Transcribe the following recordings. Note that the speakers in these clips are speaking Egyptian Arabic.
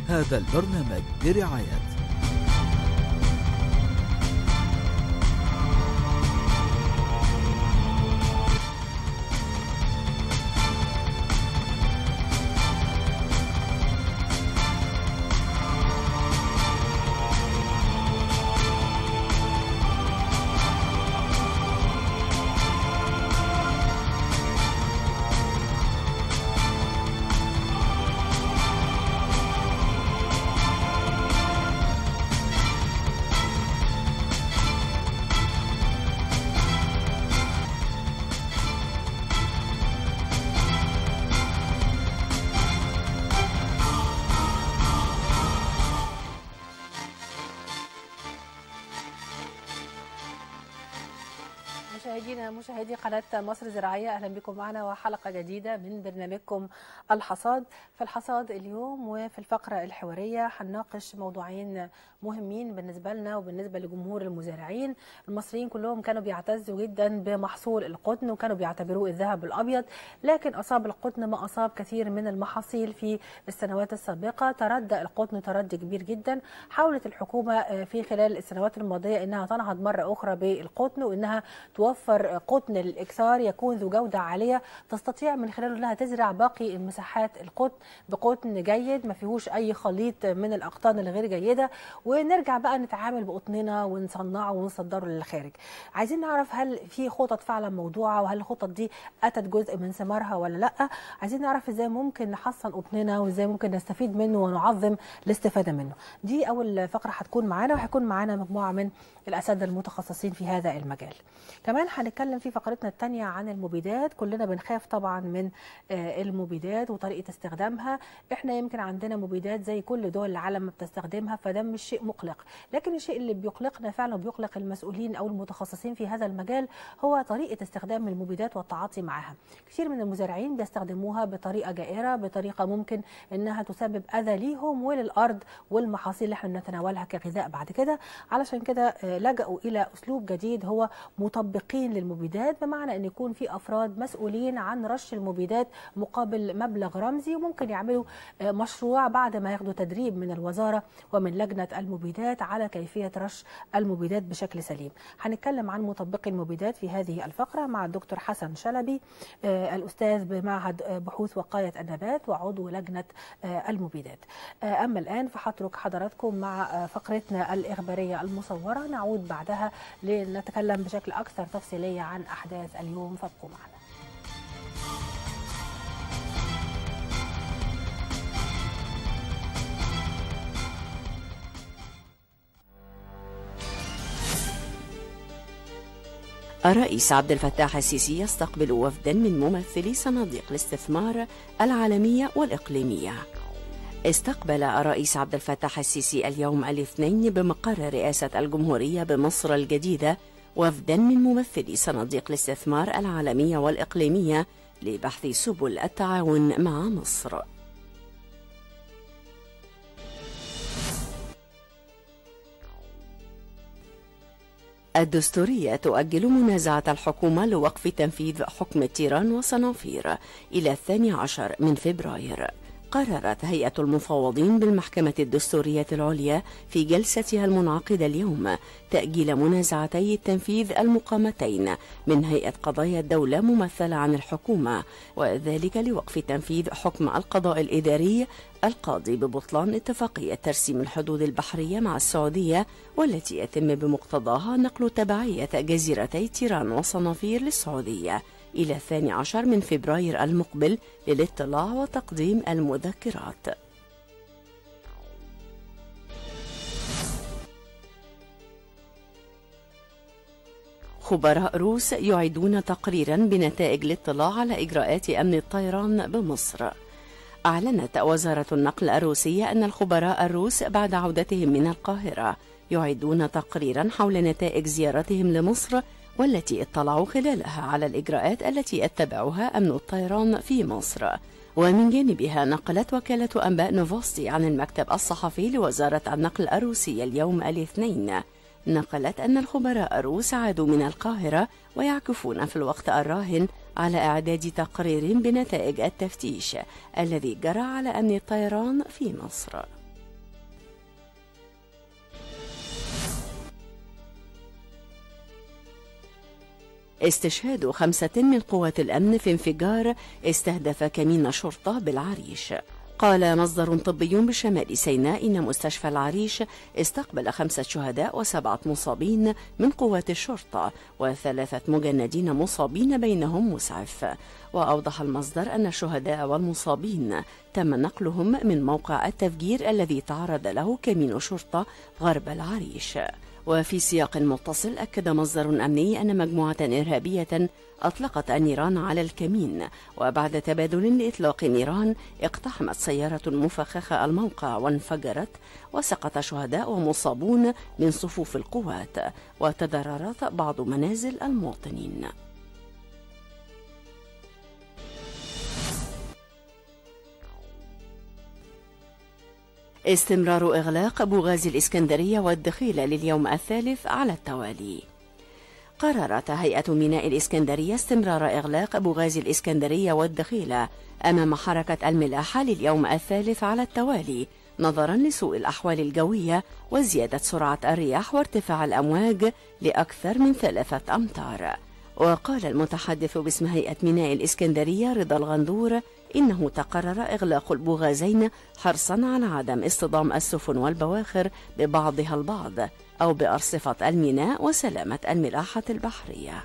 هذا البرنامج برعاية مشاهدينا مشاهدي قناة مصر زراعية أهلا بكم معنا وحلقة جديدة من برنامجكم الحصاد في الحصاد اليوم وفي الفقرة الحوارية هنناقش موضوعين مهمين بالنسبة لنا وبالنسبة لجمهور المزارعين المصريين كلهم كانوا بيعتزوا جدا بمحصول القطن وكانوا بيعتبروه الذهب الأبيض لكن أصاب القطن ما أصاب كثير من المحاصيل في السنوات السابقة تردى القطن تردي كبير جدا حاولت الحكومة في خلال السنوات الماضية أنها تنهض مرة أخرى بالقطن وأنها توفر قطن للاكثار يكون ذو جوده عاليه تستطيع من خلاله انها تزرع باقي مساحات القطن بقطن جيد ما فيهوش اي خليط من الاقطان الغير جيده ونرجع بقى نتعامل بقطننا ونصنعه ونصدره للخارج. عايزين نعرف هل في خطط فعلا موضوعه وهل الخطط دي اتت جزء من ثمارها ولا لا؟ عايزين نعرف ازاي ممكن نحصن قطننا وازاي ممكن نستفيد منه ونعظم الاستفاده منه. دي اول فقره هتكون معانا وهيكون معانا مجموعه من الاساتذه المتخصصين في هذا المجال. كمان هنتكلم في فقرتنا الثانية عن المبيدات كلنا بنخاف طبعا من المبيدات وطريقة استخدامها احنا يمكن عندنا مبيدات زي كل دول العالم ما بتستخدمها فده مش شيء مقلق لكن الشيء اللي بيقلقنا فعلا وبيقلق المسؤولين او المتخصصين في هذا المجال هو طريقة استخدام المبيدات والتعاطي معها كثير من المزارعين بيستخدموها بطريقة جائرة بطريقة ممكن انها تسبب اذى ليهم وللارض والمحاصيل اللي احنا بنتناولها كغذاء بعد كده علشان كده لجأوا الى اسلوب جديد هو مطبقين للمبيدات بمعنى ان يكون في افراد مسؤولين عن رش المبيدات مقابل مبلغ رمزي وممكن يعملوا مشروع بعد ما ياخدوا تدريب من الوزاره ومن لجنه المبيدات على كيفيه رش المبيدات بشكل سليم. هنتكلم عن مطبقي المبيدات في هذه الفقره مع الدكتور حسن شلبي الاستاذ بمعهد بحوث وقايه النبات وعضو لجنه المبيدات. اما الان فهترك حضراتكم مع فقرتنا الاخباريه المصوره نعود بعدها لنتكلم بشكل اكثر تفصيليه عن احداث اليوم فابقوا معنا. الرئيس عبد الفتاح السيسي يستقبل وفدا من ممثلي صناديق الاستثمار العالمية والإقليمية استقبل الرئيس عبد الفتاح السيسي اليوم الاثنين بمقر رئاسة الجمهورية بمصر الجديدة وفدا من ممثلي صناديق الاستثمار العالمية والإقليمية لبحث سبل التعاون مع مصر الدستورية تؤجل منازعة الحكومة لوقف تنفيذ حكم التيران وصنافير إلى الثاني عشر من فبراير قررت هيئة المفوضين بالمحكمة الدستورية العليا في جلستها المنعقدة اليوم تأجيل منازعتي التنفيذ المقامتين من هيئة قضايا الدولة ممثلة عن الحكومة وذلك لوقف تنفيذ حكم القضاء الإداري القاضي ببطلان اتفاقية ترسيم الحدود البحرية مع السعودية والتي يتم بمقتضاها نقل تبعية جزيرتي تيران وصنافير للسعودية إلى الثاني عشر من فبراير المقبل للاطلاع وتقديم المذكرات خبراء روس يعيدون تقريرا بنتائج الاطلاع على إجراءات أمن الطيران بمصر أعلنت وزارة النقل الروسية أن الخبراء الروس بعد عودتهم من القاهرة يعدون تقريرا حول نتائج زيارتهم لمصر والتي اطلعوا خلالها على الإجراءات التي يتبعها أمن الطيران في مصر ومن جانبها نقلت وكالة أنباء نوفوستي عن المكتب الصحفي لوزارة النقل الروسية اليوم الاثنين نقلت أن الخبراء الروس عادوا من القاهرة ويعكفون في الوقت الراهن على إعداد تقرير بنتائج التفتيش الذي جرى على أمن الطيران في مصر استشهاد خمسة من قوات الأمن في انفجار استهدف كمين شرطة بالعريش قال مصدر طبي بشمال سيناء إن مستشفى العريش استقبل خمسة شهداء وسبعة مصابين من قوات الشرطة وثلاثة مجندين مصابين بينهم مسعف وأوضح المصدر أن الشهداء والمصابين تم نقلهم من موقع التفجير الذي تعرض له كمين شرطة غرب العريش وفي سياق متصل أكد مصدر أمني أن مجموعة إرهابية أطلقت النيران على الكمين وبعد تبادل لإطلاق النيران اقتحمت سيارة مفخخة الموقع وانفجرت وسقط شهداء ومصابون من صفوف القوات وتضررت بعض منازل المواطنين استمرار إغلاق بوغاز الإسكندرية والدخيلة لليوم الثالث على التوالي قررت هيئة ميناء الإسكندرية استمرار إغلاق بوغاز الإسكندرية والدخيلة أمام حركة الملاحة لليوم الثالث على التوالي نظرا لسوء الأحوال الجوية وزيادة سرعة الرياح وارتفاع الأمواج لأكثر من ثلاثة أمتار وقال المتحدث باسم هيئة ميناء الإسكندرية رضا الغندور إنه تقرر إغلاق البوغازين حرصا على عدم اصطدام السفن والبواخر ببعضها البعض أو بأرصفة الميناء وسلامة الملاحة البحرية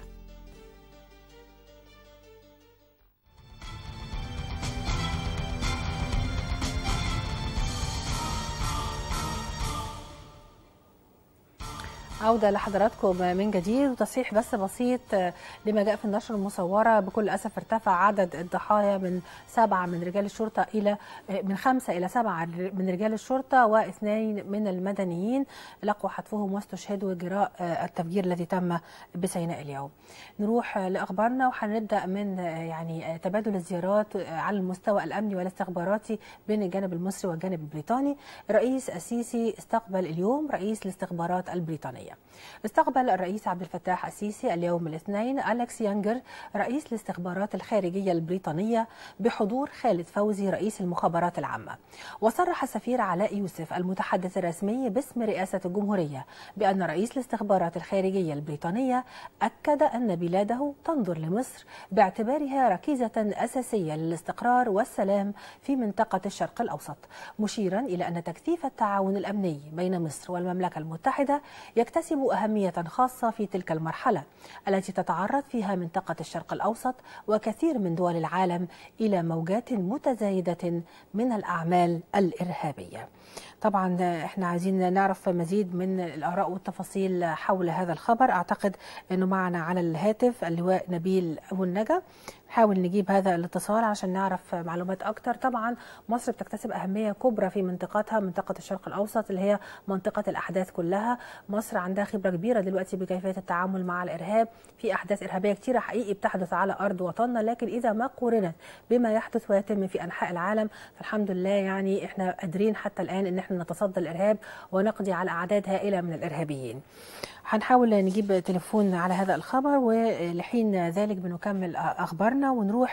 عودة لحضراتكم من جديد وتصحيح بس بسيط لما جاء في النشر المصورة بكل أسف ارتفع عدد الضحايا من سبعة من رجال الشرطة إلى من خمسة إلى سبعة من رجال الشرطة واثنين من المدنيين لقوا حتفهم واستشهدوا جراء التفجير الذي تم بسيناء اليوم نروح لأخبارنا وهنبدأ من يعني تبادل الزيارات على المستوى الأمني والاستخباراتي بين الجانب المصري والجانب البريطاني الرئيس السيسي استقبل اليوم رئيس الاستخبارات البريطانية استقبل الرئيس عبد الفتاح السيسي اليوم الاثنين أليكس يانجر رئيس الاستخبارات الخارجية البريطانية بحضور خالد فوزي رئيس المخابرات العامة وصرح السفير علاء يوسف المتحدث الرسمي باسم رئاسة الجمهورية بأن رئيس الاستخبارات الخارجية البريطانية أكد أن بلاده تنظر لمصر باعتبارها ركيزة أساسية للاستقرار والسلام في منطقة الشرق الأوسط مشيرا إلى أن تكثيف التعاون الأمني بين مصر والمملكة المتحدة يكتسب أهمية خاصة في تلك المرحلة التي تتعرض فيها منطقة الشرق الأوسط وكثير من دول العالم إلى موجات متزايدة من الأعمال الإرهابية طبعا احنا عايزين نعرف مزيد من الاراء والتفاصيل حول هذا الخبر اعتقد انه معنا على الهاتف اللواء نبيل ابو النجا نحاول نجيب هذا الاتصال عشان نعرف معلومات اكتر طبعا مصر بتكتسب اهميه كبرى في منطقتها منطقه الشرق الاوسط اللي هي منطقه الاحداث كلها مصر عندها خبره كبيره دلوقتي بكيفيه التعامل مع الارهاب في احداث ارهابيه كثيره حقيقي بتحدث على ارض وطننا لكن اذا ما قورنت بما يحدث ويتم في انحاء العالم فالحمد لله يعني احنا قادرين حتى الان ان احنا نتصدى الارهاب ونقضي على اعداد هائله من الارهابيين هنحاول نجيب تليفون على هذا الخبر ولحين ذلك بنكمل اخبارنا ونروح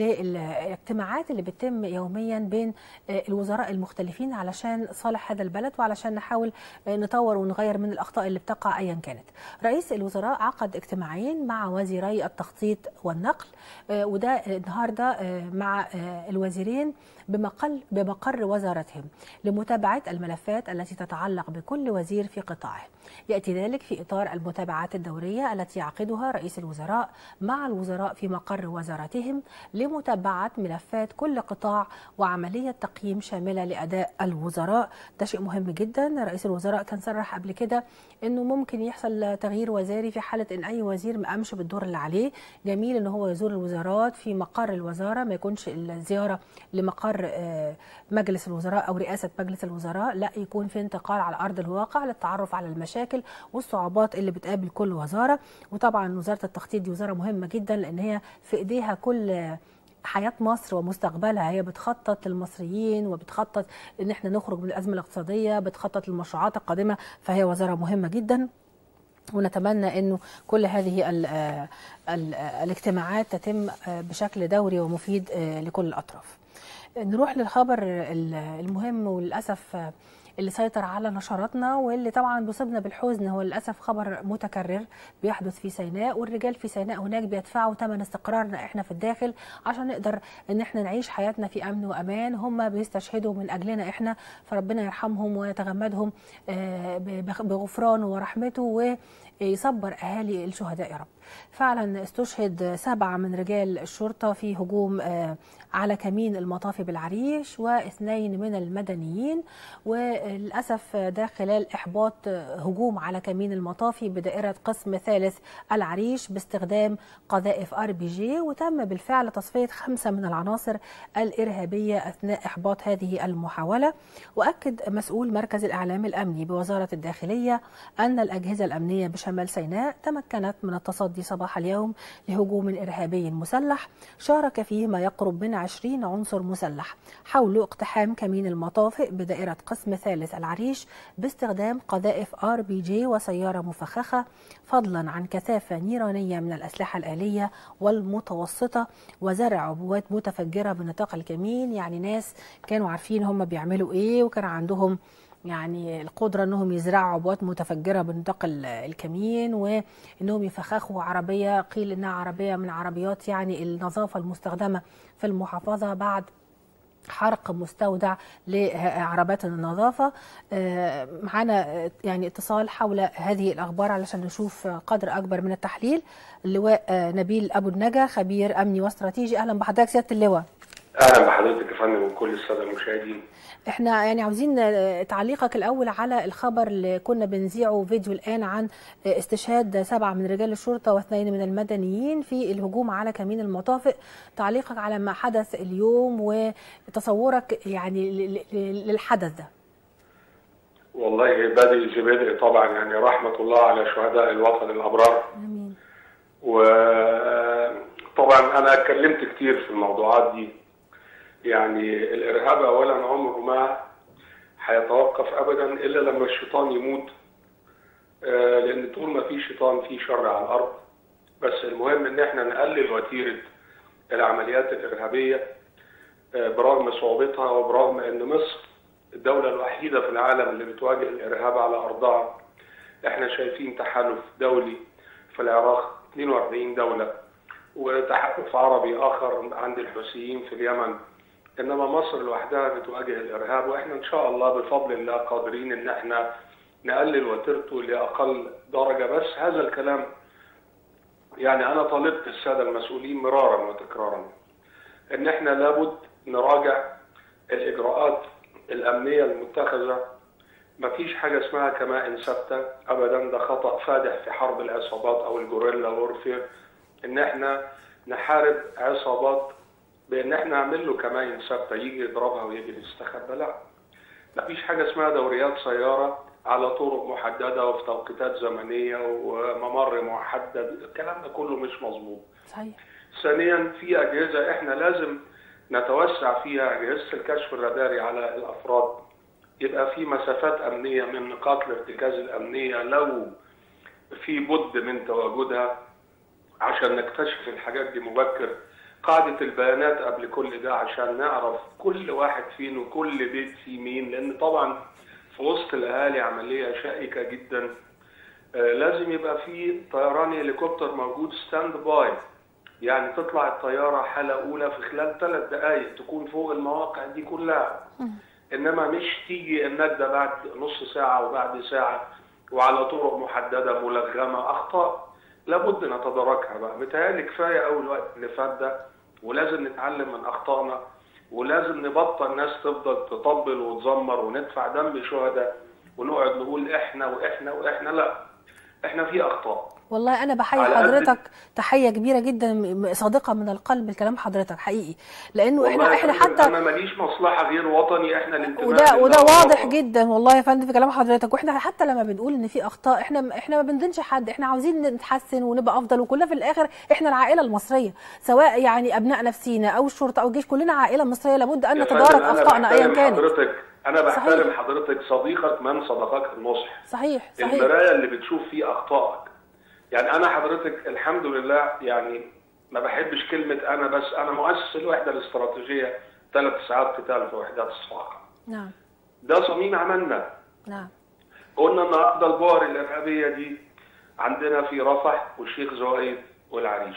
للاجتماعات اللي بتتم يوميا بين الوزراء المختلفين علشان صالح هذا البلد وعلشان نحاول نطور ونغير من الاخطاء اللي بتقع ايا كانت. رئيس الوزراء عقد اجتماعين مع وزيري التخطيط والنقل وده النهارده مع الوزيرين بمقل بمقر وزارتهم لمتابعه الملفات التي تتعلق بكل وزير في قطاعه. ياتي ذلك في اطار المتابعات الدوريه التي يعقدها رئيس الوزراء مع الوزراء في مقر وزارتهم لمتابعه ملفات كل قطاع وعمليه تقييم شامله لاداء الوزراء، ده شيء مهم جدا، رئيس الوزراء كان صرح قبل كده انه ممكن يحصل تغيير وزاري في حاله ان اي وزير ما قامش بالدور اللي عليه، جميل ان هو يزور الوزارات في مقر الوزاره ما يكونش الزياره لمقر مجلس الوزراء او رئاسه مجلس الوزراء، لا يكون في انتقال على ارض الواقع للتعرف على المشاكل والصعوبات اللي بتقابل كل وزاره، وطبعا وزاره التخطيط دي وزاره مهمه جدا لان هي في ايديها كل حياة مصر ومستقبلها هي بتخطط للمصريين وبتخطط ان احنا نخرج من الازمه الاقتصاديه بتخطط للمشروعات القادمه فهي وزاره مهمه جدا ونتمنى انه كل هذه ال ال الاجتماعات تتم بشكل دوري ومفيد لكل الاطراف. نروح للخبر المهم وللاسف اللي سيطر على نشراتنا واللي طبعا بيصيبنا بالحزن هو للاسف خبر متكرر بيحدث في سيناء والرجال في سيناء هناك بيدفعوا ثمن استقرارنا احنا في الداخل عشان نقدر ان احنا نعيش حياتنا في امن وامان هم بيستشهدوا من اجلنا احنا فربنا يرحمهم ويتغمدهم آه، بغ- بغفرانه ورحمته ويصبر اهالي الشهداء يا رب. فعلا استشهد سبعه من رجال الشرطه في هجوم آه، على كمين المطافي بالعريش واثنين من المدنيين وللاسف ده خلال احباط هجوم على كمين المطافي بدائره قسم ثالث العريش باستخدام قذائف ار بي جي وتم بالفعل تصفيه خمسه من العناصر الارهابيه اثناء احباط هذه المحاوله واكد مسؤول مركز الاعلام الامني بوزاره الداخليه ان الاجهزه الامنيه بشمال سيناء تمكنت من التصدي صباح اليوم لهجوم ارهابي مسلح شارك فيه ما يقرب من 20 عنصر مسلح حاولوا اقتحام كمين المطافئ بدائره قسم ثالث العريش باستخدام قذائف ار بي جي وسياره مفخخه فضلا عن كثافه نيرانيه من الاسلحه الاليه والمتوسطه وزرع عبوات متفجره بنطاق الكمين يعني ناس كانوا عارفين هم بيعملوا ايه وكان عندهم يعني القدرة انهم يزرعوا عبوات متفجرة بنطاق ال- الكمين وانهم يفخخوا عربية قيل انها عربية من عربيات يعني النظافة المستخدمة في المحافظة بعد حرق مستودع لعربات النظافة آه، معانا آه، يعني اتصال حول هذه الأخبار علشان نشوف قدر أكبر من التحليل اللواء آه، نبيل أبو النجا خبير أمني واستراتيجي أهلا بحضرتك سيادة اللواء اهلا بحضرتك يا فندم وكل الساده المشاهدين احنا يعني عاوزين آه، تعليقك الاول على الخبر اللي كنا بنذيعه فيديو الان عن آه، استشهاد سبعه من رجال الشرطه واثنين من المدنيين في الهجوم على كمين المطافئ تعليقك على ما حدث اليوم وتصورك يعني ل- ل- للحدث ده والله بادئ جبادئ طبعا يعني رحمه الله على شهداء الوطن الابرار امين وطبعا انا اتكلمت كتير في الموضوعات دي يعني الارهاب اولا عمره ما هيتوقف ابدا الا لما الشيطان يموت آه، لان طول ما في شيطان في شر على الارض بس المهم ان احنا نقلل وتيره العمليات الارهابيه آه، برغم صعوبتها وبرغم ان مصر الدوله الوحيده في العالم اللي بتواجه الارهاب على ارضها احنا شايفين تحالف دولي في العراق 42 دوله وتحالف عربي اخر عند الحوثيين في اليمن انما مصر لوحدها بتواجه الارهاب واحنا ان شاء الله بفضل الله قادرين ان احنا نقلل وتيرته لاقل درجه بس هذا الكلام يعني انا طالبت الساده المسؤولين مرارا وتكرارا ان احنا لابد نراجع الاجراءات الامنيه المتخذه مفيش حاجه اسمها كمائن ثابته ابدا ده خطا فادح في حرب العصابات او الجوريلا وورفير ان احنا نحارب عصابات بان احنا نعمل له كمائن ثابته يجي يضربها ويجي يستخبى لا مفيش حاجه اسمها دوريات سياره على طرق محدده وفي توقيتات زمنيه وممر محدد الكلام ده كله مش مظبوط صحيح ثانيا في اجهزه احنا لازم نتوسع فيها اجهزه الكشف الراداري على الافراد يبقى في مسافات امنيه من نقاط الارتكاز الامنيه لو في بد من تواجدها عشان نكتشف الحاجات دي مبكر قاعدة البيانات قبل كل ده عشان نعرف كل واحد فين وكل بيت فيه مين لأن طبعا في وسط الأهالي عملية شائكة جدا آه، لازم يبقى في طيران هليكوبتر موجود ستاند باي يعني تطلع الطيارة حالة أولى في خلال ثلاث دقايق تكون فوق المواقع دي كلها إنما مش تيجي النجدة بعد نص ساعة وبعد ساعة وعلى طرق محددة ملغمة أخطاء لابد نتداركها بقى متهيألي كفاية أول الوقت اللي فات ده ولازم نتعلم من أخطائنا ولازم نبطل ناس تفضل تطبل وتزمر وندفع دم شهداء ونقعد نقول إحنا وإحنا وإحنا لا إحنا في أخطاء والله انا بحيي على قد- حضرتك تحيه كبيره جدا م- صادقه من القلب الكلام حضرتك حقيقي لانه والله احنا يا احنا فندم حتى أنا ماليش مصلحة غير وطني إحنا الانتماء وده لله وده واضح والوطن. جدا والله يا فندم في كلام حضرتك واحنا حتى لما بنقول ان في اخطاء احنا احنا ما بندينش حد احنا عاوزين نتحسن ونبقى افضل وكلنا في الاخر احنا العائله المصريه سواء يعني ابناء نفسينا او الشرطه او الجيش كلنا عائله مصريه لابد ان يا نتدارك فندم، أنا اخطائنا ايا بحترم كانت حضرتك أنا بحترم صحيح. حضرتك صديقك من صدقك النصح صحيح صحيح المرايه اللي بتشوف فيه اخطائك يعني انا حضرتك الحمد لله يعني ما بحبش كلمه انا بس انا مؤسس الوحده الاستراتيجيه ثلاث ساعات قتال في وحدات الصاعقه نعم ده صميم عملنا نعم قلنا النهارده البؤر الارهابيه دي عندنا في رفح والشيخ زويد والعريش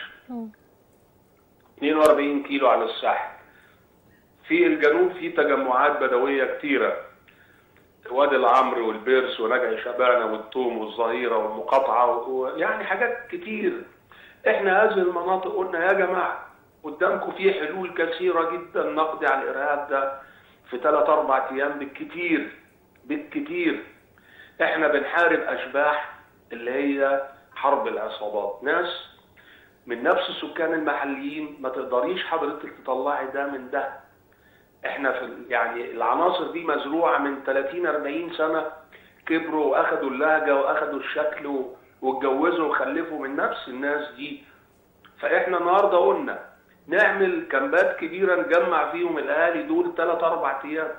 42 كيلو على الساحل في الجنوب في تجمعات بدويه كتيره وادي العمرو والبيرس ونجع شبانه والتوم والظهيره والمقاطعه و... يعني حاجات كتير احنا هذه المناطق قلنا يا جماعه قدامكم في حلول كثيره جدا نقضي على الارهاب ده في ثلاث اربع ايام بالكتير بالكتير احنا بنحارب اشباح اللي هي حرب العصابات ناس من نفس السكان المحليين ما تقدريش حضرتك تطلعي ده من ده احنا في يعني العناصر دي مزروعه من 30 40 سنه كبروا واخدوا اللهجه واخدوا الشكل واتجوزوا وخلفوا من نفس الناس دي فاحنا النهارده قلنا نعمل كامبات كبيره نجمع فيهم الاهالي دول ثلاث اربع ايام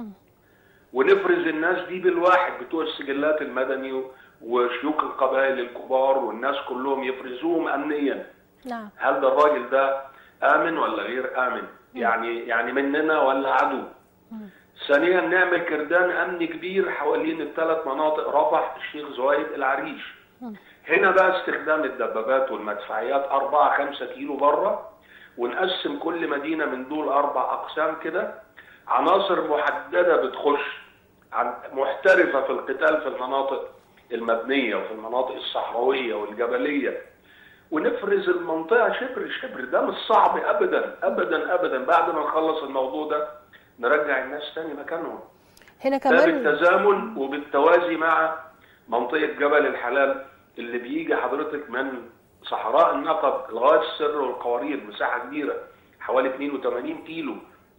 ونفرز الناس دي بالواحد بتوع السجلات المدني وشيوخ القبائل الكبار والناس كلهم يفرزوهم امنيا نعم هل ده الراجل ده امن ولا غير امن يعني يعني مننا ولا عدو ثانيا نعمل كردان امني كبير حوالين الثلاث مناطق رفح الشيخ زويد العريش هنا بقى استخدام الدبابات والمدفعيات 4 5 كيلو بره ونقسم كل مدينه من دول اربع اقسام كده عناصر محدده بتخش عن محترفه في القتال في المناطق المبنيه وفي المناطق الصحراويه والجبليه ونفرز المنطقه شبر شبر ده مش صعب ابدا ابدا ابدا بعد ما نخلص الموضوع ده نرجع الناس تاني مكانهم هنا ده كمان بالتزامن وبالتوازي مع منطقه جبل الحلال اللي بيجي حضرتك من صحراء النقب لغايه السر والقوارير مساحه كبيره حوالي 82 كيلو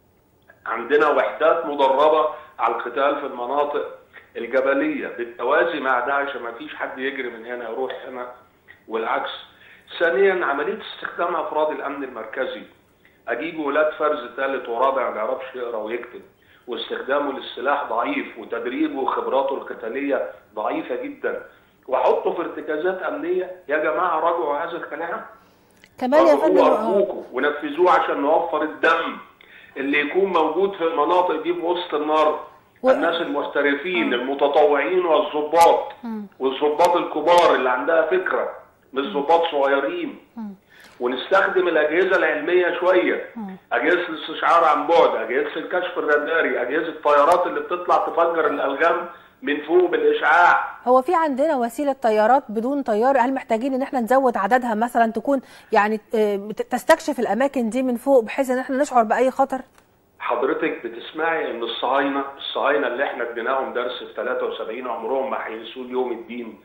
عندنا وحدات مدربه على القتال في المناطق الجبليه بالتوازي مع ده عشان ما فيش حد يجري من هنا يروح هنا والعكس. ثانيا عمليه استخدام افراد الامن المركزي اجيب ولاد فرز ثالث ورابع ما بيعرفش يقرا ويكتب واستخدامه للسلاح ضعيف وتدريبه وخبراته القتاليه ضعيفه جدا واحطه في ارتكازات امنيه يا جماعه راجعوا هذا الكلام كمان يا راجعوه فندم آه، ارجوكم ونفذوه عشان نوفر الدم اللي يكون موجود في المناطق دي في وسط النار و- الناس المحترفين المتطوعين والظباط والظباط الكبار اللي عندها فكره مش ظباط صغيرين ونستخدم الاجهزه العلميه شويه اجهزه الاستشعار عن بعد اجهزه الكشف الراداري اجهزه الطيارات اللي بتطلع تفجر الالغام من فوق بالاشعاع هو في عندنا وسيله طيارات بدون طيار هل محتاجين ان احنا نزود عددها مثلا تكون يعني آه، بت- تستكشف الاماكن دي من فوق بحيث ان احنا نشعر باي خطر حضرتك بتسمعي ان الصهاينه الصهاينه اللي احنا اديناهم درس في 73 عمرهم ما هينسوا يوم الدين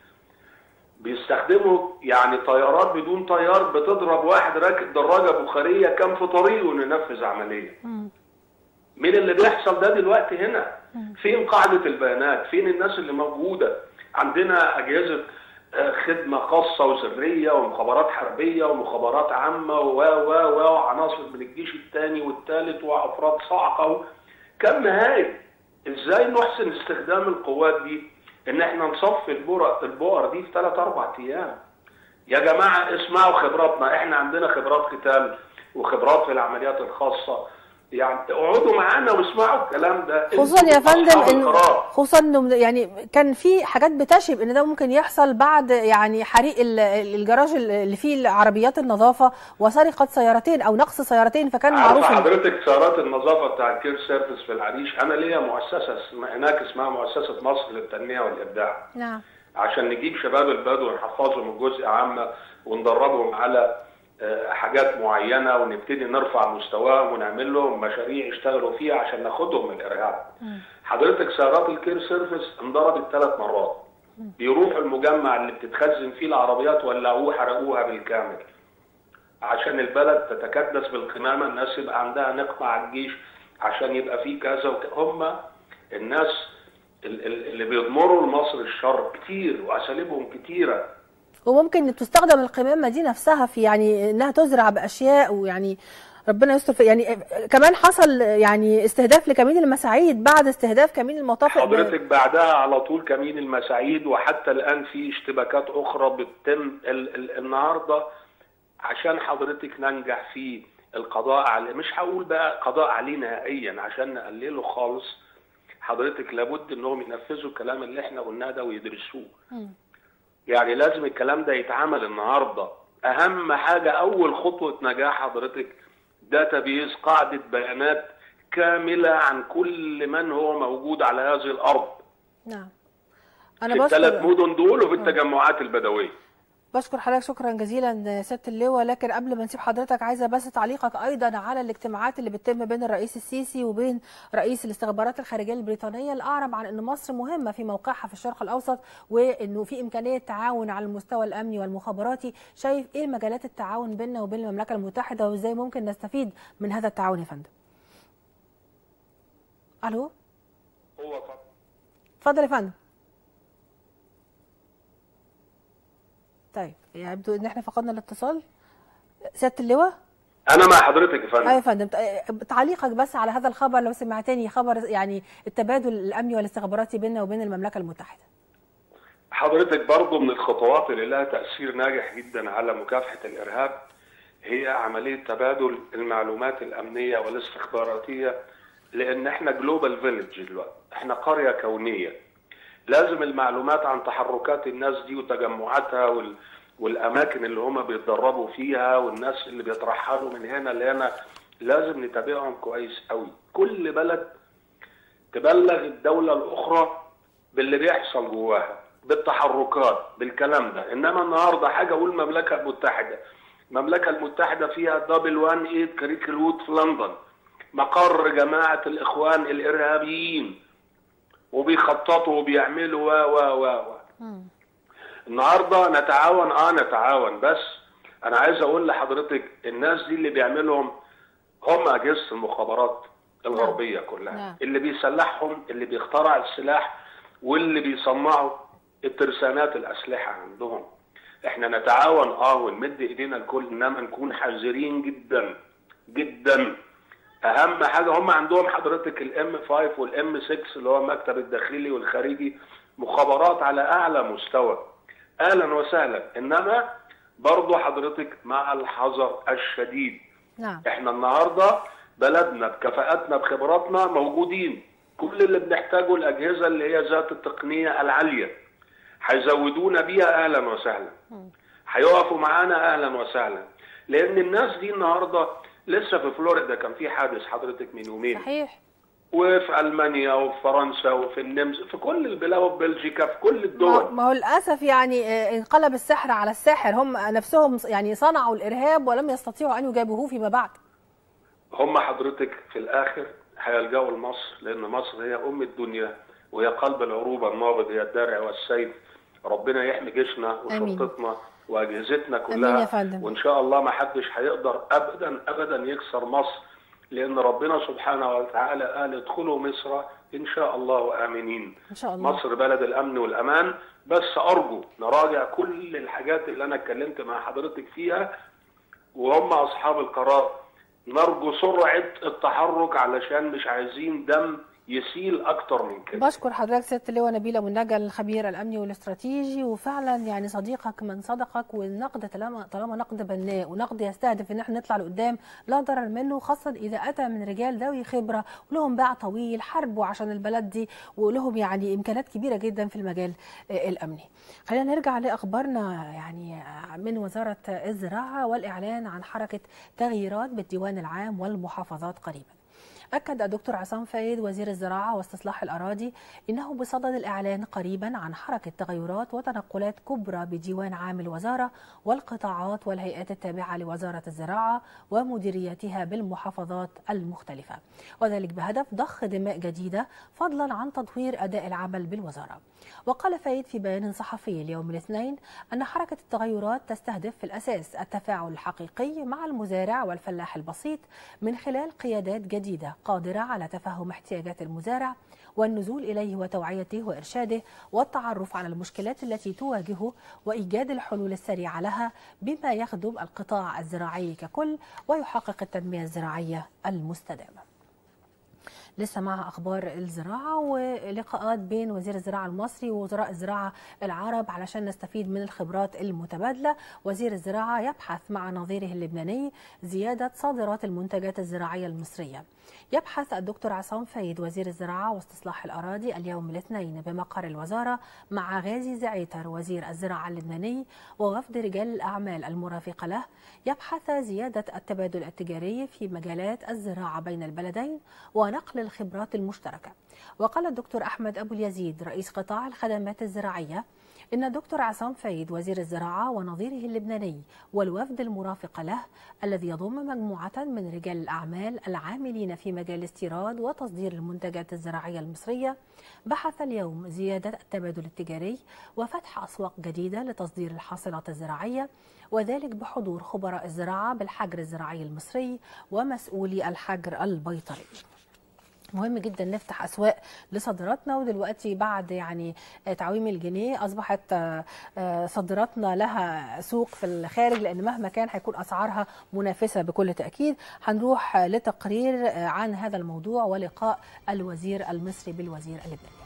بيستخدموا يعني طيارات بدون طيار بتضرب واحد راكب دراجه بخاريه كان في طريقه انه ينفذ عمليه مين اللي بيحصل ده دلوقتي هنا فين قاعده البيانات فين الناس اللي موجوده عندنا اجهزه آه، خدمه خاصه وسريه ومخابرات حربيه ومخابرات عامه و و و وعناصر من الجيش الثاني والثالث وافراد صاعقه كم هاي ازاي نحسن استخدام القوات دي ان احنا نصفي البؤر البؤر دي في ثلاث اربع ايام يا جماعه اسمعوا خبراتنا احنا عندنا خبرات قتال وخبرات في العمليات الخاصه يعني اقعدوا معانا واسمعوا الكلام ده خصوصا يا انتوا فندم أصحاب انه القرار. خصوصا انه يعني كان في حاجات بتشهد ان ده ممكن يحصل بعد يعني حريق ال- الجراج اللي فيه عربيات النظافه وسرقه سيارتين او نقص سيارتين فكان عارفه معروف إن- حضرتك سيارات النظافه بتاع الكير سيرفيس في العريش انا ليا مؤسسه اسمها هناك اسمها مؤسسه مصر للتنميه والابداع نعم عشان نجيب شباب البدو ونحفظهم الجزء عامة وندربهم على آه، حاجات معينة ونبتدي نرفع مستواهم ونعمل لهم مشاريع يشتغلوا فيها عشان ناخدهم من الإرهاب. حضرتك سيارات الكير سيرفيس انضربت ثلاث مرات. بيروحوا المجمع اللي بتتخزن فيه العربيات ولعوه حرقوها بالكامل. عشان البلد تتكدس بالقمامة الناس يبقى عندها نقمة على الجيش عشان يبقى فيه كذا وك... هم الناس ال- ال- اللي بيضمروا لمصر الشر كتير واساليبهم كتيره وممكن تستخدم القمامه دي نفسها في يعني انها تزرع باشياء ويعني ربنا يستر في يعني كمان حصل يعني استهداف لكمين المساعيد بعد استهداف كمين المطافئ ب- حضرتك بعدها على طول كمين المساعيد وحتى الان في اشتباكات اخرى بتتم ال ال النهارده عشان حضرتك ننجح في القضاء عليه مش هقول بقى قضاء عليه نهائيا عشان نقلله خالص حضرتك لابد انهم ينفذوا الكلام اللي احنا قلناه ده ويدرسوه يعني لازم الكلام ده يتعمل النهارده اهم حاجه اول خطوه نجاح حضرتك داتابيز قاعده بيانات كامله عن كل من هو موجود على هذه الارض نعم في انا الثلاث بشكر مدن دول وفي التجمعات البدويه بشكر حضرتك شكرا جزيلا سياده اللواء لكن قبل ما نسيب حضرتك عايزه بس تعليقك ايضا على الاجتماعات اللي بتتم بين الرئيس السيسي وبين رئيس الاستخبارات الخارجيه البريطانيه اللي اعرب عن ان مصر مهمه في موقعها في الشرق الاوسط وانه في امكانيه تعاون على المستوى الامني والمخابراتي شايف ايه مجالات التعاون بيننا وبين المملكه المتحده وازاي ممكن نستفيد من هذا التعاون يا فندم الو هو طبعا اتفضل يا فندم طيب يبدو ان احنا فقدنا الاتصال سياده اللواء انا مع حضرتك يا ايوه يا فندم فندم تعليقك بس على هذا الخبر لو سمعتني خبر يعني التبادل الامني والاستخباراتي بيننا وبين المملكه المتحده حضرتك برضو من الخطوات اللي لها تأثير ناجح جدا على مكافحة الإرهاب هي عملية تبادل المعلومات الأمنية والاستخباراتية لأن احنا جلوبال فيلج دلوقتي احنا قرية كونية لازم المعلومات عن تحركات الناس دي وتجمعاتها وال... والأماكن اللي هم بيتدربوا فيها والناس اللي بيترحلوا من هنا لهنا لازم نتابعهم كويس قوي كل بلد تبلغ الدولة الأخرى باللي بيحصل جواها بالتحركات بالكلام ده انما النهارده حاجه اقول المملكه المتحده المملكه المتحده فيها دبل وان ايد كريكل وود في لندن مقر جماعه الاخوان الارهابيين وبيخططوا وبيعملوا و و و و النهارده نتعاون اه نتعاون بس انا عايز اقول لحضرتك الناس دي اللي بيعملهم هم اجهزه المخابرات الغربيه كلها نعم. اللي بيسلحهم اللي بيخترع السلاح واللي بيصنعوا الترسانات الاسلحه عندهم احنا نتعاون اه ونمد ايدينا الكل انما نكون حذرين جدا جدا اهم حاجه هم عندهم حضرتك الام 5 والام 6 اللي هو المكتب الداخلي والخارجي مخابرات على اعلى مستوى اهلا وسهلا انما برضو حضرتك مع الحذر الشديد نعم احنا النهارده بلدنا بكفاءاتنا بخبراتنا موجودين كل اللي بنحتاجه الاجهزه اللي هي ذات التقنيه العاليه هيزودونا بيها اهلا وسهلا هيقفوا معانا اهلا وسهلا لان الناس دي النهارده لسه في فلوريدا كان في حادث حضرتك من يومين صحيح وفي المانيا وفي فرنسا وفي النمسا في كل البلاد وفي بلجيكا في كل ما الدول ما هو للاسف يعني آه، انقلب السحر على الساحر هم نفسهم يعني صنعوا الارهاب ولم يستطيعوا ان يجابهوه فيما بعد هم حضرتك في الاخر هيلجأوا لمصر لان مصر هي ام الدنيا وهي قلب العروبه النابض هي الدرع والسيف ربنا يحمي جيشنا آمين. وشرطتنا واجهزتنا آمين كلها يا فندم. وان شاء الله ما حدش هيقدر ابدا ابدا يكسر مصر لان ربنا سبحانه وتعالى قال ادخلوا مصر ان شاء الله امنين ان شاء الله مصر بلد الامن والامان بس ارجو نراجع كل الحاجات اللي انا اتكلمت مع حضرتك فيها وهم اصحاب القرار نرجو سرعه التحرك علشان مش عايزين دم يسيل اكتر من كده بشكر حضرتك سياده اللواء نبيل ابو النجا الخبير الامني والاستراتيجي وفعلا يعني صديقك من صدقك والنقد طالما طالما نقد بناء ونقد يستهدف ان احنا نطلع لقدام لا ضرر منه خاصه اذا اتى من رجال ذوي خبره ولهم باع طويل حاربوا عشان البلد دي ولهم يعني امكانات كبيره جدا في المجال آه، الامني. خلينا نرجع لاخبارنا يعني آه، من وزاره الزراعه والاعلان عن حركه تغييرات بالديوان العام والمحافظات قريبا. أكد الدكتور عصام فايد وزير الزراعة واستصلاح الأراضي إنه بصدد الإعلان قريبا عن حركة تغيرات وتنقلات كبرى بديوان عام الوزارة والقطاعات والهيئات التابعة لوزارة الزراعة ومديرياتها بالمحافظات المختلفة وذلك بهدف ضخ دماء جديدة فضلا عن تطوير أداء العمل بالوزارة وقال فايد في بيان صحفي اليوم الاثنين أن حركة التغيرات تستهدف في الأساس التفاعل الحقيقي مع المزارع والفلاح البسيط من خلال قيادات جديدة قادرة على تفهم احتياجات المزارع والنزول إليه وتوعيته وإرشاده والتعرف على المشكلات التي تواجهه وإيجاد الحلول السريعة لها بما يخدم القطاع الزراعي ككل ويحقق التنمية الزراعية المستدامة لسه مع اخبار الزراعه ولقاءات بين وزير الزراعه المصري ووزراء الزراعه العرب علشان نستفيد من الخبرات المتبادله وزير الزراعه يبحث مع نظيره اللبناني زياده صادرات المنتجات الزراعيه المصريه يبحث الدكتور عصام فايد وزير الزراعة واستصلاح الأراضي اليوم الاثنين بمقر الوزارة مع غازي زعيتر وزير الزراعة اللبناني ووفد رجال الأعمال المرافقة له يبحث زيادة التبادل التجاري في مجالات الزراعة بين البلدين ونقل الخبرات المشتركة وقال الدكتور أحمد أبو اليزيد رئيس قطاع الخدمات الزراعية إن الدكتور عصام فايد وزير الزراعة ونظيره اللبناني والوفد المرافق له الذي يضم مجموعة من رجال الأعمال العاملين في مجال استيراد وتصدير المنتجات الزراعية المصرية بحث اليوم زيادة التبادل التجاري وفتح أسواق جديدة لتصدير الحاصلات الزراعية وذلك بحضور خبراء الزراعة بالحجر الزراعي المصري ومسؤولي الحجر البيطري مهم جدا نفتح اسواق لصادراتنا ودلوقتي بعد يعني تعويم الجنيه اصبحت صادراتنا لها سوق في الخارج لان مهما كان هيكون اسعارها منافسه بكل تاكيد هنروح لتقرير عن هذا الموضوع ولقاء الوزير المصري بالوزير اللبناني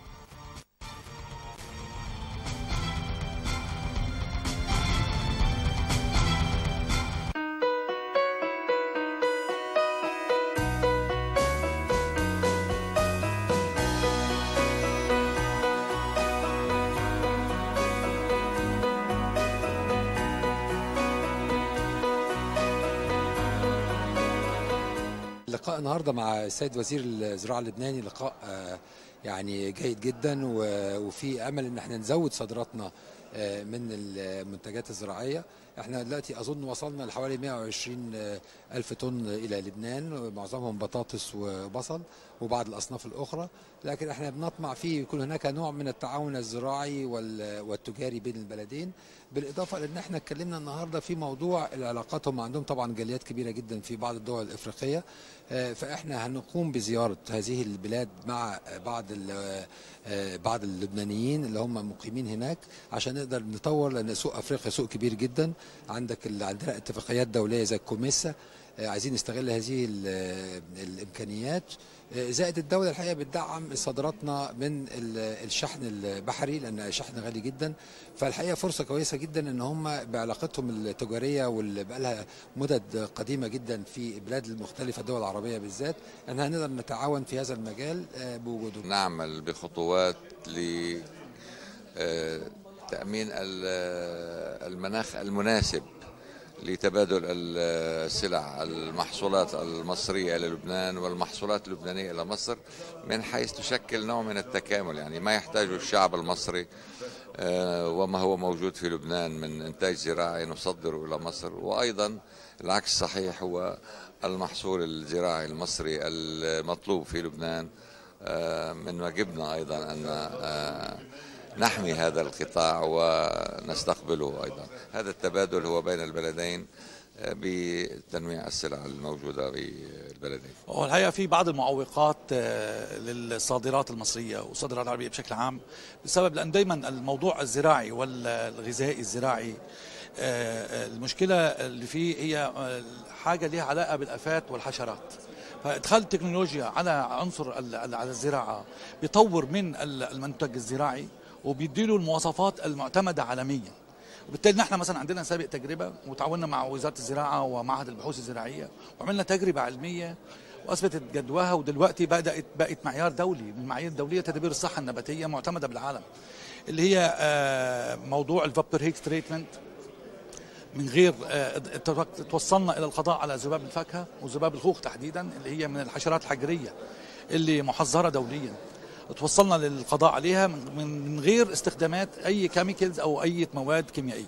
اللقاء النهارده مع السيد وزير الزراعه اللبناني لقاء يعني جيد جدا وفي امل ان احنا نزود صادراتنا من المنتجات الزراعيه احنا دلوقتي اظن وصلنا لحوالي 120 الف طن الى لبنان معظمهم بطاطس وبصل وبعض الاصناف الاخرى لكن احنا بنطمع فيه يكون هناك نوع من التعاون الزراعي والتجاري بين البلدين بالاضافه لان احنا اتكلمنا النهارده في موضوع العلاقات هم عندهم طبعا جاليات كبيره جدا في بعض الدول الافريقيه فاحنا هنقوم بزياره هذه البلاد مع بعض بعض اللبنانيين اللي هم مقيمين هناك عشان نقدر نطور لان سوق افريقيا سوق كبير جدا عندك عندنا اتفاقيات دوليه زي الكوميسا عايزين نستغل هذه الامكانيات زائد الدوله الحقيقه بتدعم صادراتنا من الشحن البحري لان شحن غالي جدا فالحقيقه فرصه كويسه جدا ان هم بعلاقتهم التجاريه واللي بقى لها مدد قديمه جدا في البلاد المختلفه الدول العربيه بالذات ان هنقدر نتعاون في هذا المجال بوجودهم نعمل بخطوات ل تامين المناخ المناسب لتبادل السلع المحصولات المصرية إلى لبنان والمحصولات اللبنانية إلى مصر من حيث تشكل نوع من التكامل يعني ما يحتاجه الشعب المصري وما هو موجود في لبنان من إنتاج زراعي نصدره إلى مصر وأيضا العكس صحيح هو المحصول الزراعي المصري المطلوب في لبنان من واجبنا أيضا أن نحمي هذا القطاع ونستقبله ايضا هذا التبادل هو بين البلدين بتنويع السلع الموجوده في البلدين. هو الحقيقه في بعض المعوقات للصادرات المصريه والصادرات العربيه بشكل عام بسبب لان دائما الموضوع الزراعي والغذائي الزراعي المشكله اللي فيه هي حاجه لها علاقه بالافات والحشرات. فادخال التكنولوجيا على عنصر على الزراعه بيطور من المنتج الزراعي وبيديله المواصفات المعتمده عالميا وبالتالي نحن مثلا عندنا سابق تجربه وتعاوننا مع وزاره الزراعه ومعهد البحوث الزراعيه وعملنا تجربه علميه واثبتت جدواها ودلوقتي بدات بقت معيار دولي من المعايير الدوليه تدابير الصحه النباتيه معتمده بالعالم اللي هي موضوع الفابور هيت تريتمنت من غير توصلنا الى القضاء على ذباب الفاكهه وذباب الخوخ تحديدا اللي هي من الحشرات الحجريه اللي محظره دوليا توصلنا للقضاء عليها من غير استخدامات اي كيميكالز او اي مواد كيميائيه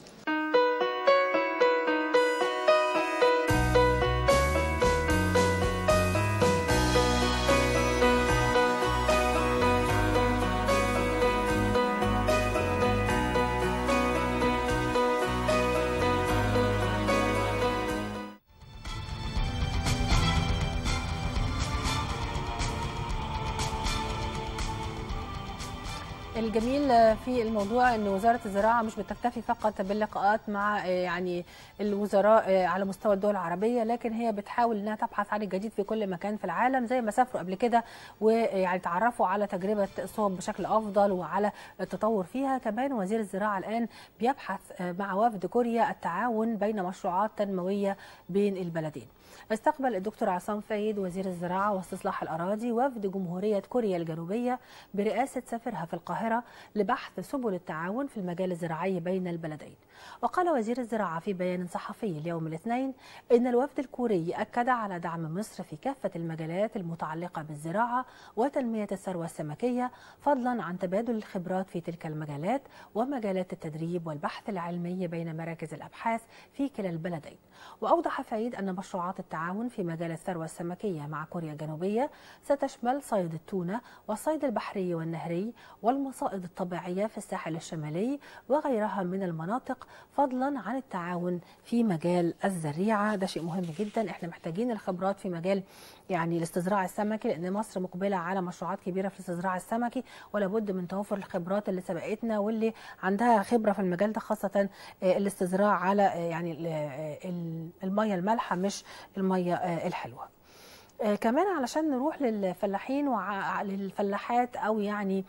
الجميل في الموضوع ان وزاره الزراعه مش بتكتفي فقط باللقاءات مع يعني الوزراء على مستوى الدول العربيه لكن هي بتحاول انها تبحث عن الجديد في كل مكان في العالم زي ما سافروا قبل كده ويعني تعرفوا على تجربه الصوب بشكل افضل وعلى التطور فيها كمان وزير الزراعه الان بيبحث مع وفد كوريا التعاون بين مشروعات تنمويه بين البلدين استقبل الدكتور عصام فايد وزير الزراعة واستصلاح الأراضي وفد جمهورية كوريا الجنوبية برئاسة سفيرها في القاهرة لبحث سبل التعاون في المجال الزراعي بين البلدين وقال وزير الزراعة في بيان صحفي اليوم الاثنين إن الوفد الكوري أكد على دعم مصر في كافة المجالات المتعلقة بالزراعة وتنمية الثروة السمكية فضلا عن تبادل الخبرات في تلك المجالات ومجالات التدريب والبحث العلمي بين مراكز الأبحاث في كلا البلدين وأوضح فايد أن مشروعات التعاون في مجال الثروة السمكية مع كوريا الجنوبية ستشمل صيد التونة والصيد البحري والنهري والمصائد الطبيعية في الساحل الشمالي وغيرها من المناطق فضلا عن التعاون في مجال الزريعة ده شيء مهم جدا احنا محتاجين الخبرات في مجال يعني الاستزراع السمكي لان مصر مقبله على مشروعات كبيره في الاستزراع السمكي ولا بد من توفر الخبرات اللي سبقتنا واللي عندها خبره في المجال ده خاصه الاستزراع على يعني الميه المالحه مش الميه الحلوه كمان علشان نروح للفلاحين وللفلاحات او يعني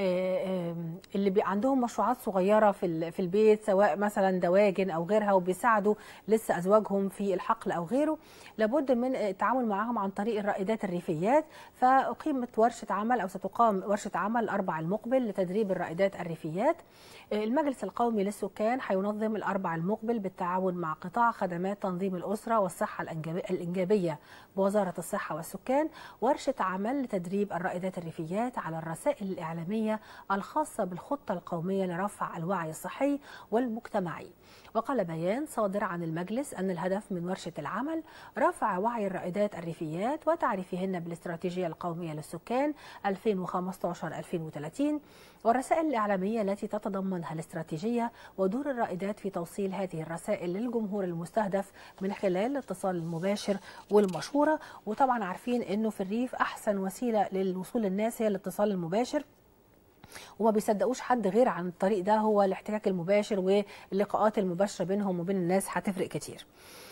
اللي عندهم مشروعات صغيره في في البيت سواء مثلا دواجن او غيرها وبيساعدوا لسه ازواجهم في الحقل او غيره لابد من التعامل معهم عن طريق الرائدات الريفيات فاقيمت ورشه عمل او ستقام ورشه عمل الاربع المقبل لتدريب الرائدات الريفيات المجلس القومي للسكان هينظم الاربع المقبل بالتعاون مع قطاع خدمات تنظيم الاسره والصحه الانجابيه بوزاره الصحه والسكان ورشه عمل لتدريب الرائدات الريفيات على الرسائل الاعلاميه الخاصة بالخطة القومية لرفع الوعي الصحي والمجتمعي وقال بيان صادر عن المجلس أن الهدف من ورشة العمل رفع وعي الرائدات الريفيات وتعريفهن بالاستراتيجية القومية للسكان 2015-2030 والرسائل الإعلامية التي تتضمنها الاستراتيجية ودور الرائدات في توصيل هذه الرسائل للجمهور المستهدف من خلال الاتصال المباشر والمشورة وطبعا عارفين أنه في الريف أحسن وسيلة للوصول للناس هي الاتصال المباشر وما بيصدقوش حد غير عن الطريق ده هو الاحتكاك المباشر واللقاءات المباشره بينهم وبين الناس هتفرق كتير.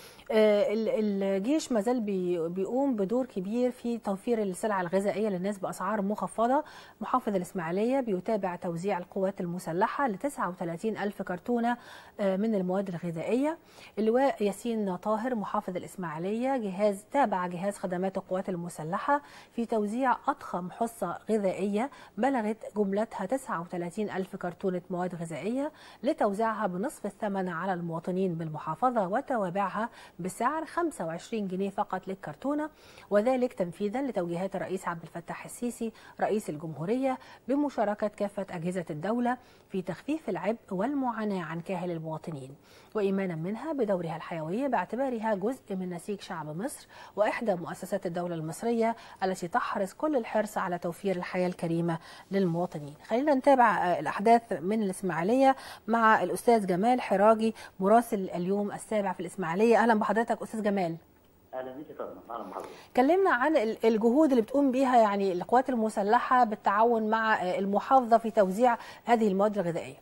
الجيش ما زال بيقوم بدور كبير في توفير السلع الغذائيه للناس باسعار مخفضه محافظ الاسماعيليه بيتابع توزيع القوات المسلحه ل 39 الف كرتونه من المواد الغذائيه اللواء ياسين طاهر محافظ الاسماعيليه جهاز تابع جهاز خدمات القوات المسلحه في توزيع اضخم حصه غذائيه بلغت جملتها 39 الف كرتونه مواد غذائيه لتوزيعها بنصف الثمن على المواطنين بالمحافظه وتوابعها بسعر 25 جنيه فقط للكرتونة وذلك تنفيذا لتوجيهات الرئيس عبد الفتاح السيسي رئيس الجمهورية بمشاركة كافة أجهزة الدولة في تخفيف العبء والمعاناة عن كاهل المواطنين وإيمانا منها بدورها الحيوي باعتبارها جزء من نسيج شعب مصر وإحدى مؤسسات الدولة المصرية التي تحرص كل الحرص على توفير الحياة الكريمة للمواطنين خلينا نتابع الأحداث من الإسماعيلية مع الأستاذ جمال حراجي مراسل اليوم السابع في الإسماعيلية أهلا بحضرتك أستاذ جمال اهلا بيك يا فندم اهلا بحضرتك كلمنا عن الجهود اللي بتقوم بيها يعني القوات المسلحه بالتعاون مع المحافظه في توزيع هذه المواد الغذائيه.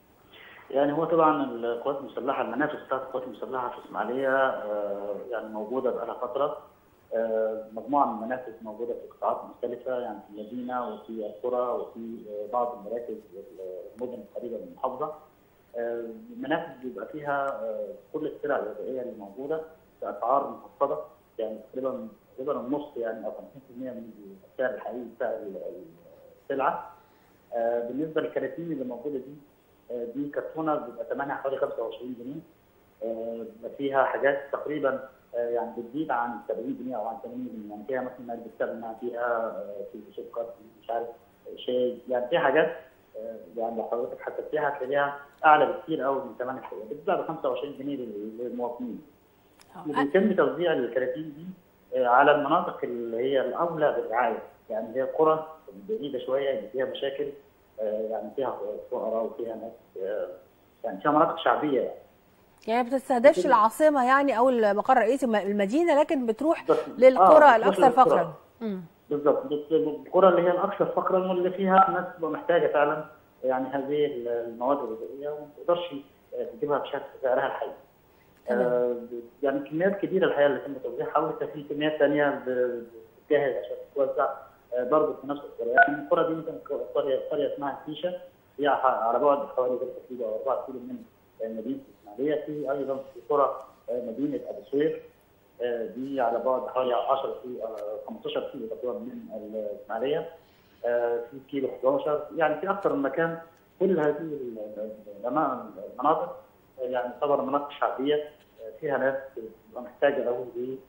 يعني هو طبعا القوات المسلحه المنافذ بتاعت القوات المسلحه في اسماعيليه يعني موجوده بقالها فتره مجموعه من المنافذ موجوده في قطاعات مختلفه يعني في المدينه وفي القرى وفي بعض المراكز المدن القريبه من المحافظه. المنافذ بيبقى فيها كل السلع الغذائيه اللي موجوده باسعار مخفضه يعني تقريبا تقريبا النص يعني او 50% من السعر الحقيقي بتاع السلعه. بالنسبه للكراتين اللي موجوده دي دي كرتونه بيبقى ثمنها حوالي 25 جنيه بيبقى فيها حاجات تقريبا يعني بتزيد عن 70 جنيه او عن 80 جنيه يعني فيها مثلا علبه سمنه فيها في سكر مش عارف شاي يعني فيها حاجات يعني لو حضرتك حسبتيها هتلاقيها اعلى بكتير قوي من ثمن الحقيقي بتتباع ب 25 جنيه للمواطنين. وبيتم توزيع الكراتين دي على المناطق اللي هي الاولى بالرعايه يعني هي قرى بعيده شويه اللي فيها مشاكل يعني فيها فقراء وفيها ناس يعني فيها مناطق شعبيه يعني. يعني ما بتستهدفش العاصمه يعني او المقر الرئيسي المدينه لكن بتروح للقرى آه الاكثر فقرا بالظبط القرى اللي هي الاكثر فقرا واللي فيها ناس محتاجه فعلا يعني هذه المواد الغذائيه وما تقدرش تجيبها بشكل سعرها الحقيقي. آه، يعني كميات كبيره الحقيقه اللي تم توزيعها ولسه في كميات ثانيه بتجهز عشان تتوزع آه، برضه في نفس القريه يعني القرى دي مثلا قريه قريه اسمها الفيشه هي على بعد حوالي 3 كيلو او 4 كيلو من مدينه الاسماعيليه في ايضا في قرى آه، مدينه ابو سوير آه، دي على بعد حوالي 10 كيلو آه، 15 كيلو تقريبا من الاسماعيليه آه، في كيلو 11 يعني في اكثر من مكان كل هذه ال- ال- المناطق آه، يعني تعتبر مناطق شعبيه آه، فيها ناس بتبقى محتاجه قوي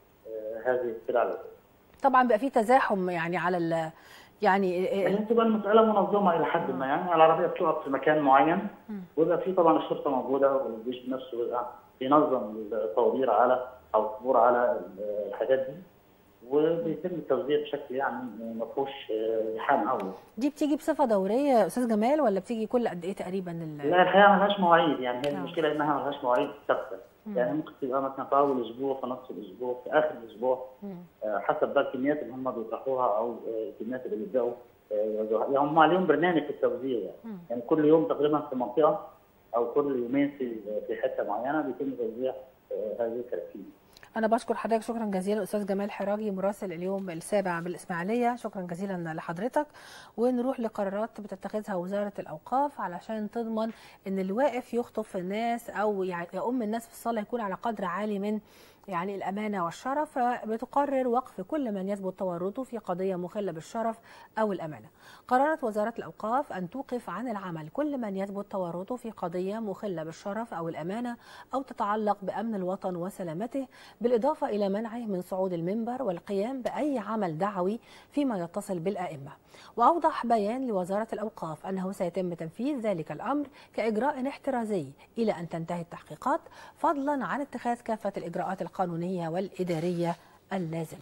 لهذه السلع الغذائية. طبعا بقى في تزاحم يعني على ال يعني يعني تبقى المساله منظمه الى حد ما يعني العربيه بتقف في مكان معين ويبقى في طبعا الشرطه موجوده والجيش نفسه يبقى بينظم التوزيع على او الصبور على الحاجات دي وبيتم التوزيع بشكل يعني ما فيهوش زحام قوي دي بتيجي بصفه دوريه يا استاذ جمال ولا بتيجي كل قد ايه تقريبا ال- لا الحقيقه ملهاش مواعيد يعني هي آه. المشكله انها ملهاش مواعيد ثابته يعني ممكن تبقى مثلا في اول اسبوع في نص الاسبوع في اخر الاسبوع آه، حسب بقى الكميات اللي هم بيطرحوها او آه، الكميات اللي بيبداوا آه، يوزعوها يعني هم عليهم برنامج في التوزيع يعني. يعني كل يوم تقريبا في منطقه او كل يومين في في حته معينه بيتم توزيع آه، هذه الكراكيب انا بشكر حضرتك شكرا جزيلا استاذ جمال حراجي مراسل اليوم السابع بالاسماعيليه شكرا جزيلا لحضرتك ونروح لقرارات بتتخذها وزاره الاوقاف علشان تضمن ان اللي واقف يخطف الناس او يعني يؤم الناس في الصلاه يكون على قدر عالي من يعني الامانه والشرف فبتقرر وقف كل من يثبت تورطه في قضيه مخله بالشرف او الامانه. قررت وزاره الاوقاف ان توقف عن العمل كل من يثبت تورطه في قضيه مخله بالشرف او الامانه او تتعلق بامن الوطن وسلامته بالاضافه الى منعه من صعود المنبر والقيام باي عمل دعوي فيما يتصل بالائمه. واوضح بيان لوزاره الاوقاف انه سيتم تنفيذ ذلك الامر كاجراء احترازي الى ان تنتهي التحقيقات فضلا عن اتخاذ كافه الاجراءات القانونيه والاداريه اللازمه.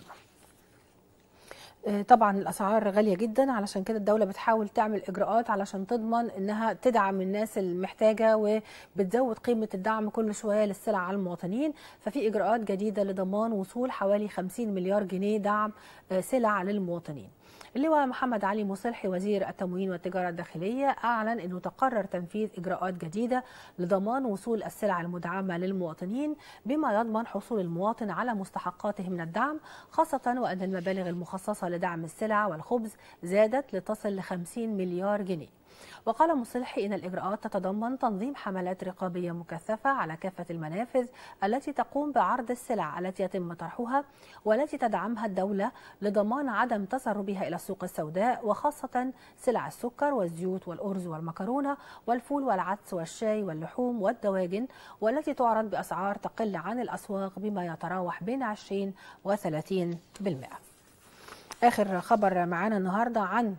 آه، طبعا الاسعار غاليه جدا علشان كده الدوله بتحاول تعمل اجراءات علشان تضمن انها تدعم الناس المحتاجه وبتزود قيمه الدعم كل شويه للسلع على المواطنين ففي اجراءات جديده لضمان وصول حوالي 50 مليار جنيه دعم آه، سلع للمواطنين اللواء محمد علي مصلحي وزير التموين والتجارة الداخلية أعلن أنه تقرر تنفيذ إجراءات جديدة لضمان وصول السلع المدعمة للمواطنين بما يضمن حصول المواطن على مستحقاته من الدعم خاصة وأن المبالغ المخصصة لدعم السلع والخبز زادت لتصل ل 50 مليار جنيه وقال مصلحي إن الإجراءات تتضمن تنظيم حملات رقابية مكثفة على كافة المنافذ التي تقوم بعرض السلع التي يتم طرحها والتي تدعمها الدولة لضمان عدم تسربها إلى السوق السوداء وخاصة سلع السكر والزيوت والأرز والمكرونة والفول والعدس والشاي واللحوم والدواجن والتي تعرض بأسعار تقل عن الأسواق بما يتراوح بين 20 و 30 بالمئة آخر خبر معانا النهاردة عن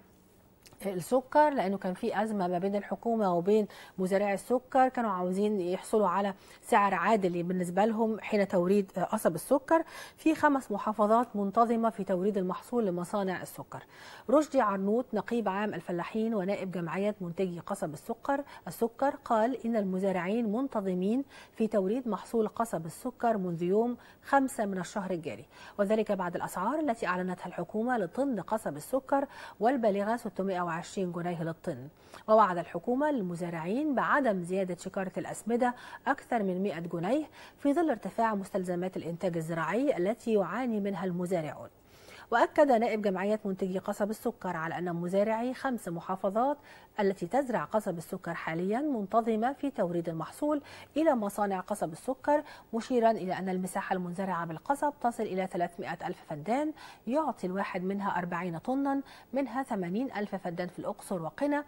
السكر لانه كان في ازمه ما بين الحكومه وبين مزارعي السكر كانوا عاوزين يحصلوا على سعر عادل بالنسبه لهم حين توريد قصب السكر في خمس محافظات منتظمه في توريد المحصول لمصانع السكر رشدي عرنوط نقيب عام الفلاحين ونائب جمعيه منتجي قصب السكر السكر قال ان المزارعين منتظمين في توريد محصول قصب السكر منذ يوم خمسة من الشهر الجاري وذلك بعد الاسعار التي اعلنتها الحكومه لطن قصب السكر والبالغه 600 120 جنيه للطن ووعد الحكومة للمزارعين بعدم زيادة شكارة الأسمدة أكثر من 100 جنيه في ظل ارتفاع مستلزمات الإنتاج الزراعي التي يعاني منها المزارعون وأكد نائب جمعية منتجي قصب السكر على أن مزارعي خمس محافظات التي تزرع قصب السكر حاليا منتظمة في توريد المحصول إلى مصانع قصب السكر مشيرا إلى أن المساحة المنزرعة بالقصب تصل إلى 300 ألف فدان يعطي الواحد منها 40 طنا منها 80 ألف فدان في الأقصر وقنا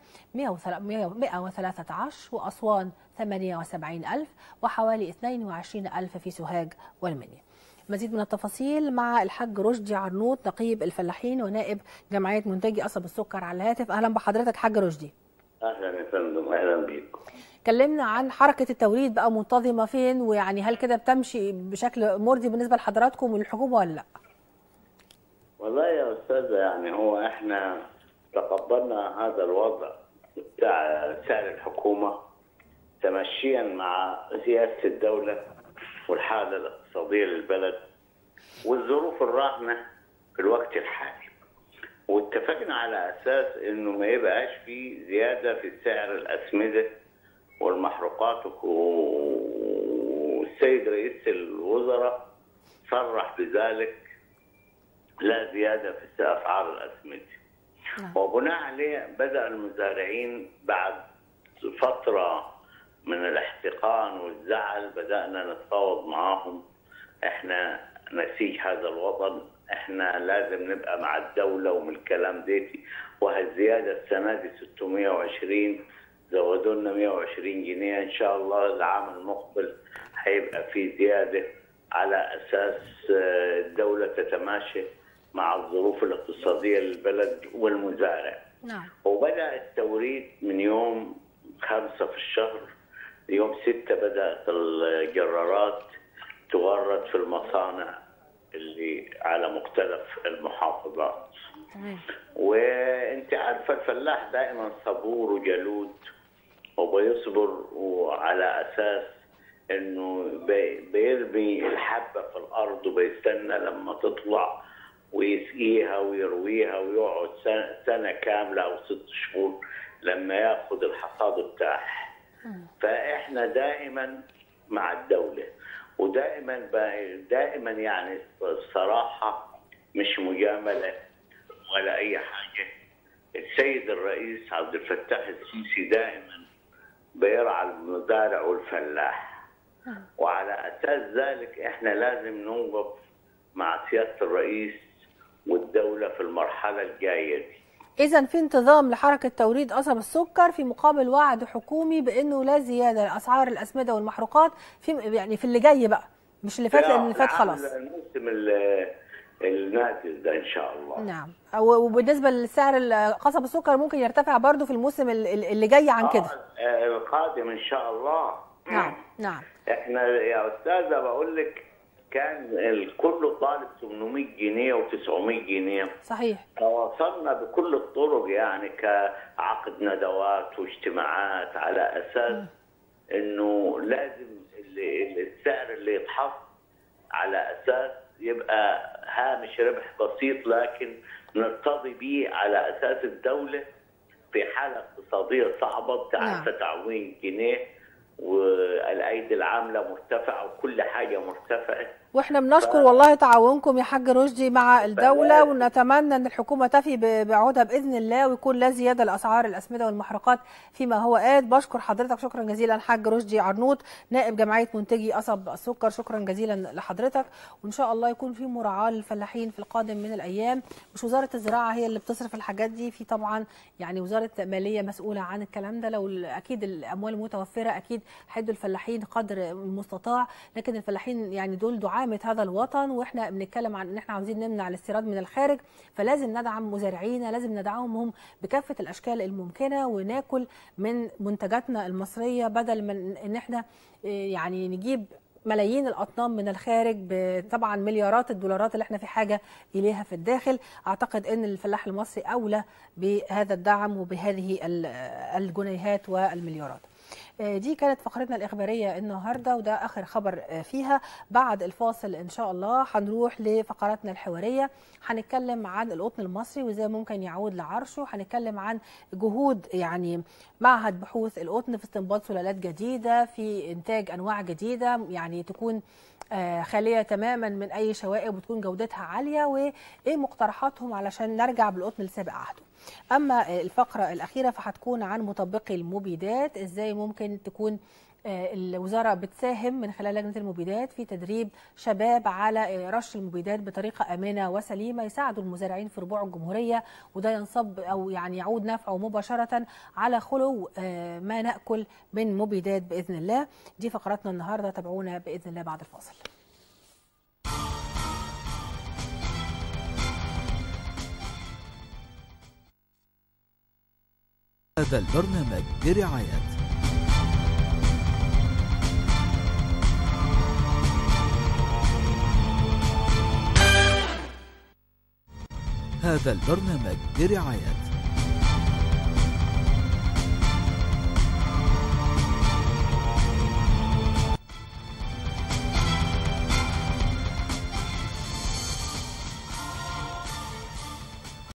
113 وأسوان 78 ألف وحوالي 22 ألف في سوهاج والمنيا مزيد من التفاصيل مع الحاج رشدي عرنوط نقيب الفلاحين ونائب جمعيه منتجي قصب السكر على الهاتف اهلا بحضرتك حاج رشدي اهلا يا فندم اهلا بيكم كلمنا عن حركه التوريد بقى منتظمه فين ويعني هل كده بتمشي بشكل مرضي بالنسبه لحضراتكم والحكومه ولا لا والله يا استاذه يعني هو احنا تقبلنا هذا الوضع بتاع سعر الحكومه تمشيا مع سياسه الدوله والحاله الاقتصاديه للبلد والظروف الراهنه في الوقت الحالي. واتفقنا على اساس انه ما يبقاش في زياده في سعر الاسمده والمحروقات والسيد رئيس الوزراء صرح بذلك لا زياده في اسعار الاسمده نعم. وبناء عليه بدا المزارعين بعد فتره من الاحتقان والزعل بدانا نتفاوض معاهم احنا نسيج هذا الوطن احنا لازم نبقى مع الدوله ومن الكلام ديتي وهالزياده السنه دي 620 زودوا لنا 120 جنيه ان شاء الله العام المقبل هيبقى في زياده على اساس آه، الدوله تتماشى مع الظروف الاقتصاديه للبلد والمزارع. نعم وبدأ التوريد من يوم خمسة في الشهر يوم ستة بدأت الجرارات تورد في المصانع اللي على مختلف المحافظات تمام وانت عارفة الفلاح دائما صبور وجلود وبيصبر وعلى أساس انه بي- بيرمي الحبة في الأرض وبيستنى لما تطلع ويسقيها ويرويها ويقعد سنة, سنة كاملة أو ست شهور لما ياخد الحصاد بتاعه فإحنا دائما مع الدولة ودائما ب- دائما يعني الصراحة مش مجاملة ولا أي حاجة السيد الرئيس عبد الفتاح السيسي دائما بيرعى المزارع والفلاح وعلى أساس ذلك إحنا لازم نوقف مع سيادة الرئيس والدولة في المرحلة الجاية دي اذا في انتظام لحركه توريد قصب السكر في مقابل وعد حكومي بانه لا زياده لاسعار الاسمده والمحروقات في يعني في اللي جاي بقى مش اللي فات لان اللي فات العام- خلاص الموسم ال- النازل ده إن شاء الله نعم أو- وبالنسبه لسعر ال- قصب السكر ممكن يرتفع برضو في الموسم ال- ال- اللي جاي عن كده آه، آه، القادم إن شاء الله نعم نعم احنا يا استاذه بقول لك كان الكل طالب 800 جنيه و900 جنيه صحيح تواصلنا بكل الطرق يعني كعقد ندوات واجتماعات على اساس انه لازم اللي اللي السعر اللي يتحط على اساس يبقى هامش ربح بسيط لكن نرتضي به على اساس الدوله في حاله اقتصاديه صعبه بتاعت تعويم جنيه والايدي العامله مرتفعه وكل حاجه مرتفعه واحنا بنشكر والله تعاونكم يا حاج رشدي مع الدوله ونتمنى ان الحكومه تفي ب- بعودها باذن الله ويكون لا زياده لاسعار الاسمده والمحروقات فيما هو آت بشكر حضرتك شكرا جزيلا حاج رشدي عرنوط نائب جمعيه منتجي قصب السكر شكرا جزيلا لحضرتك وان شاء الله يكون في مراعاه للفلاحين في القادم من الايام مش وزاره الزراعه هي اللي بتصرف الحاجات دي في طبعا يعني وزاره ماليه مسؤوله عن الكلام ده لو ال- اكيد الاموال متوفره اكيد هيدوا الفلاحين قدر المستطاع لكن الفلاحين يعني دول دعامه هذا الوطن واحنا بنتكلم عن ان احنا عاوزين نمنع الاستيراد من الخارج فلازم ندعم مزارعينا لازم ندعمهم بكافه الاشكال الممكنه وناكل من منتجاتنا المصريه بدل من ان احنا إيه، يعني نجيب ملايين الاطنان من الخارج طبعا مليارات الدولارات اللي احنا في حاجه اليها في الداخل اعتقد ان الفلاح المصري اولى بهذا الدعم وبهذه ال- الجنيهات والمليارات آه، دي كانت فقرتنا الإخبارية النهاردة وده آخر خبر آه، فيها بعد الفاصل إن شاء الله هنروح لفقراتنا الحوارية هنتكلم عن القطن المصري وإزاي ممكن يعود لعرشه هنتكلم عن جهود يعني معهد بحوث القطن في استنباط سلالات جديدة في إنتاج أنواع جديدة يعني تكون آه، خالية تماما من أي شوائب وتكون جودتها عالية وإيه مقترحاتهم علشان نرجع بالقطن لسابق عهده أما الفقرة الأخيرة فهتكون عن مطبقي المبيدات إزاي ممكن تكون آه، الوزارة بتساهم من خلال لجنة المبيدات في تدريب شباب على آه، رش المبيدات بطريقة آمنة وسليمة يساعدوا المزارعين في ربوع الجمهورية وده ينصب أو يعني يعود نفعه مباشرة على خلو آه، ما نأكل من مبيدات بإذن الله دي فقراتنا النهاردة تابعونا بإذن الله بعد الفاصل هذا البرنامج برعاية هذا البرنامج برعاية